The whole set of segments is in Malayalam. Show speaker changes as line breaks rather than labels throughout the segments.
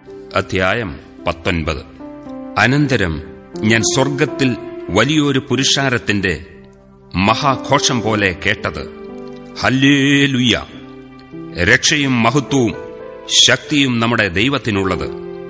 അധ്യായം പത്തൊൻപത് അനന്തരം ഞാൻ സ്വർഗത്തിൽ വലിയൊരു പുരുഷാരത്തിന്റെ മഹാഘോഷം പോലെ കേട്ടത് ഹല്ലേലുയ്യ രക്ഷയും മഹത്വവും ശക്തിയും നമ്മുടെ ദൈവത്തിനുള്ളത്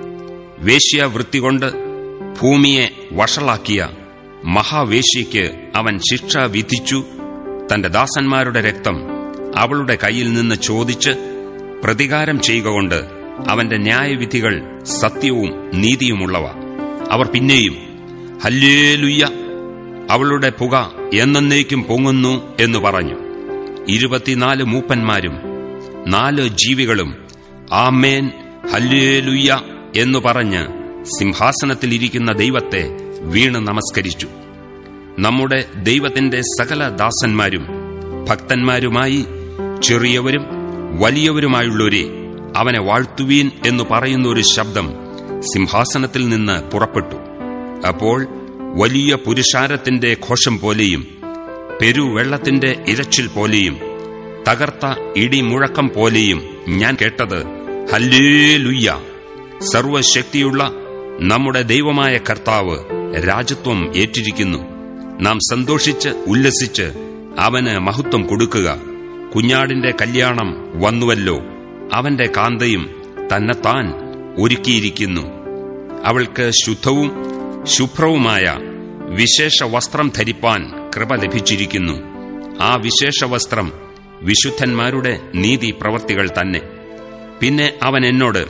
വേശ്യാവൃത്തി കൊണ്ട് ഭൂമിയെ വഷളാക്കിയ മഹാവേശ്യയ്ക്ക് അവൻ ശിക്ഷ വിധിച്ചു തന്റെ ദാസന്മാരുടെ രക്തം അവളുടെ കയ്യിൽ നിന്ന് ചോദിച്ച് പ്രതികാരം ചെയ്യുക കൊണ്ട് അവന്റെ ന്യായവിധികൾ സത്യവും നീതിയുമുള്ളവ അവർ പിന്നെയും ഹല്ലേലുയ്യ അവളുടെ പുക എന്നേക്കും പൊങ്ങുന്നു എന്ന് പറഞ്ഞു ഇരുപത്തിനാല് മൂപ്പന്മാരും നാല് ജീവികളും ആമേൻ ഹല്ലേലുയ്യ എന്നു പറഞ്ഞ് സിംഹാസനത്തിലിരിക്കുന്ന ദൈവത്തെ വീണ് നമസ്കരിച്ചു നമ്മുടെ ദൈവത്തിന്റെ സകല ദാസന്മാരും ഭക്തന്മാരുമായി ചെറിയവരും വലിയവരുമായുള്ളവരെ അവനെ വാഴ്ത്തുവീൻ എന്നു പറയുന്ന ഒരു ശബ്ദം സിംഹാസനത്തിൽ നിന്ന് പുറപ്പെട്ടു അപ്പോൾ വലിയ പുരുഷാരത്തിന്റെ ഘോഷം പോലെയും പെരുവെള്ളത്തിന്റെ ഇരച്ചിൽ പോലെയും തകർത്ത ഇടിമുഴക്കം പോലെയും ഞാൻ കേട്ടത് ഹല്ലേലുയ്യ സർവശക്തിയുള്ള നമ്മുടെ ദൈവമായ കർത്താവ് രാജത്വം ഏറ്റിരിക്കുന്നു നാം സന്തോഷിച്ച് ഉല്ലസിച്ച് അവന് മഹത്വം കൊടുക്കുക കുഞ്ഞാടിന്റെ കല്യാണം വന്നുവല്ലോ അവന്റെ കാന്തയും തന്നെത്താൻ ഒരുക്കിയിരിക്കുന്നു അവൾക്ക് ശുദ്ധവും ശുഭ്രവുമായ വിശേഷ വസ്ത്രം ധരിപ്പാൻ കൃപ ലഭിച്ചിരിക്കുന്നു ആ വിശേഷ വസ്ത്രം വിശുദ്ധന്മാരുടെ നീതി പ്രവർത്തികൾ തന്നെ പിന്നെ അവൻ എന്നോട്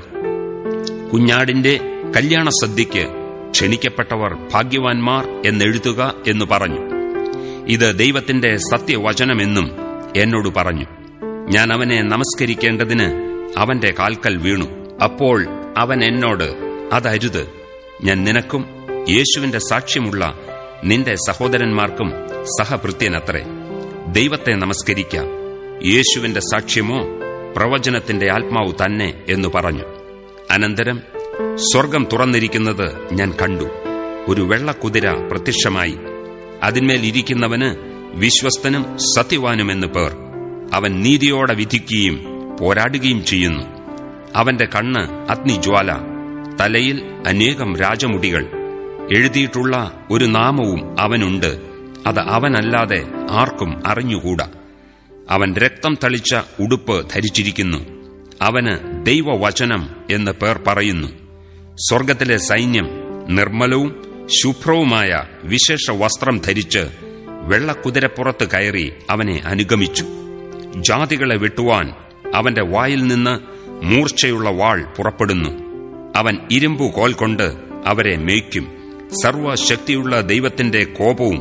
കുഞ്ഞാടിന്റെ കല്യാണ സദ്യയ്ക്ക് ക്ഷണിക്കപ്പെട്ടവർ ഭാഗ്യവാൻമാർ എന്നെഴുതുക എന്ന് പറഞ്ഞു ഇത് ദൈവത്തിന്റെ സത്യവചനമെന്നും എന്നോട് പറഞ്ഞു ഞാൻ അവനെ നമസ്കരിക്കേണ്ടതിന് അവന്റെ കാൽക്കൽ വീണു അപ്പോൾ അവൻ എന്നോട് അതരുത് ഞാൻ നിനക്കും യേശുവിന്റെ സാക്ഷ്യമുള്ള നിന്റെ സഹോദരന്മാർക്കും സഹഭൃത്യനത്രേ ദൈവത്തെ നമസ്കരിക്ക യേശുവിന്റെ സാക്ഷ്യമോ പ്രവചനത്തിന്റെ ആത്മാവ് തന്നെ എന്നു പറഞ്ഞു അനന്തരം സ്വർഗം തുറന്നിരിക്കുന്നത് ഞാൻ കണ്ടു ഒരു വെള്ളക്കുതിര പ്രത്യക്ഷമായി അതിന്മേൽ ഇരിക്കുന്നവന് വിശ്വസ്തനും സത്യവാനുമെന്ന് പേർ അവൻ നീതിയോടെ വിധിക്കുകയും പോരാടുകയും ചെയ്യുന്നു അവന്റെ കണ്ണ് അഗ്നിജ്വാല തലയിൽ അനേകം രാജമുടികൾ എഴുതിയിട്ടുള്ള ഒരു നാമവും അവനുണ്ട് അത് അവനല്ലാതെ ആർക്കും അറിഞ്ഞുകൂടാ അവൻ രക്തം തളിച്ച ഉടുപ്പ് ധരിച്ചിരിക്കുന്നു അവന് ദൈവവചനം എന്ന് പേർ പറയുന്നു സ്വർഗത്തിലെ സൈന്യം നിർമ്മലവും ശുഭ്രവുമായ വിശേഷ വസ്ത്രം ധരിച്ച് വെള്ളക്കുതിരപ്പുറത്ത് കയറി അവനെ അനുഗമിച്ചു ജാതികളെ വെട്ടുവാൻ അവന്റെ വായിൽ നിന്ന് മൂർച്ചയുള്ള വാൾ പുറപ്പെടുന്നു അവൻ ഇരുമ്പു കോൽ കൊണ്ട് അവരെ മേയ്ക്കും സർവശക്തിയുള്ള ദൈവത്തിന്റെ കോപവും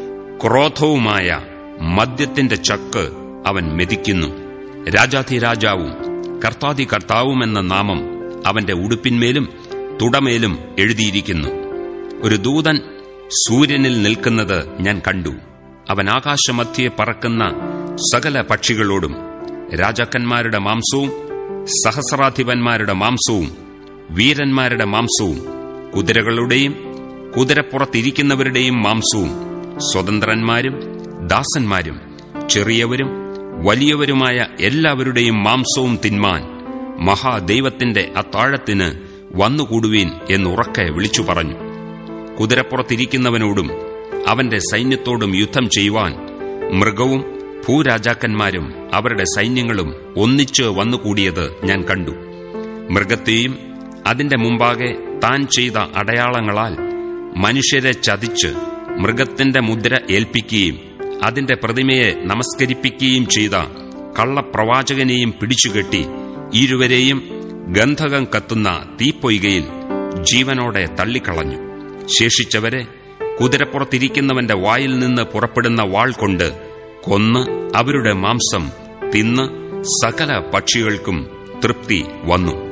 ക്രോധവുമായ മദ്യത്തിന്റെ ചക്ക് അവൻ മെതിക്കുന്നു രാജാധിരാജാവും കർത്താതി കർത്താവുമെന്ന നാമം അവന്റെ ഉടുപ്പിന്മേലും തുടമേലും എഴുതിയിരിക്കുന്നു ഒരു ദൂതൻ സൂര്യനിൽ നിൽക്കുന്നത് ഞാൻ കണ്ടു അവൻ ആകാശമധ്യേ പറക്കുന്ന സകല പക്ഷികളോടും രാജാക്കന്മാരുടെ മാംസവും സഹസ്രാധിപന്മാരുടെ മാംസവും വീരന്മാരുടെ മാംസവും കുതിരകളുടെയും കുതിരപ്പുറത്തിരിക്കുന്നവരുടെയും മാംസവും സ്വതന്ത്രന്മാരും ദാസന്മാരും ചെറിയവരും വലിയവരുമായ എല്ലാവരുടെയും മാംസവും തിന്മാൻ മഹാദൈവത്തിന്റെ അത്താഴത്തിന് വന്നുകൂടുവീൻ എന്നുറക്കെ വിളിച്ചു പറഞ്ഞു കുതിരപ്പുറത്തിരിക്കുന്നവനോടും അവന്റെ സൈന്യത്തോടും യുദ്ധം ചെയ്യുവാൻ മൃഗവും ഭൂരാജാക്കന്മാരും അവരുടെ സൈന്യങ്ങളും ഒന്നിച്ച് വന്നുകൂടിയത് ഞാൻ കണ്ടു മൃഗത്തെയും അതിന്റെ മുമ്പാകെ താൻ ചെയ്ത അടയാളങ്ങളാൽ മനുഷ്യരെ ചതിച്ച് മൃഗത്തിന്റെ മുദ്ര ഏൽപ്പിക്കുകയും അതിന്റെ പ്രതിമയെ നമസ്കരിപ്പിക്കുകയും ചെയ്ത കള്ളപ്രവാചകനെയും പിടിച്ചുകെട്ടി ഇരുവരെയും ഗന്ധകം കത്തുന്ന തീപ്പൊയ്കയിൽ ജീവനോടെ തള്ളിക്കളഞ്ഞു ശേഷിച്ചവരെ കുതിരപ്പുറത്തിരിക്കുന്നവന്റെ വായിൽ നിന്ന് പുറപ്പെടുന്ന വാൾ കൊണ്ട് കൊന്ന് അവരുടെ മാംസം തിന്ന് സകല പക്ഷികൾക്കും തൃപ്തി വന്നു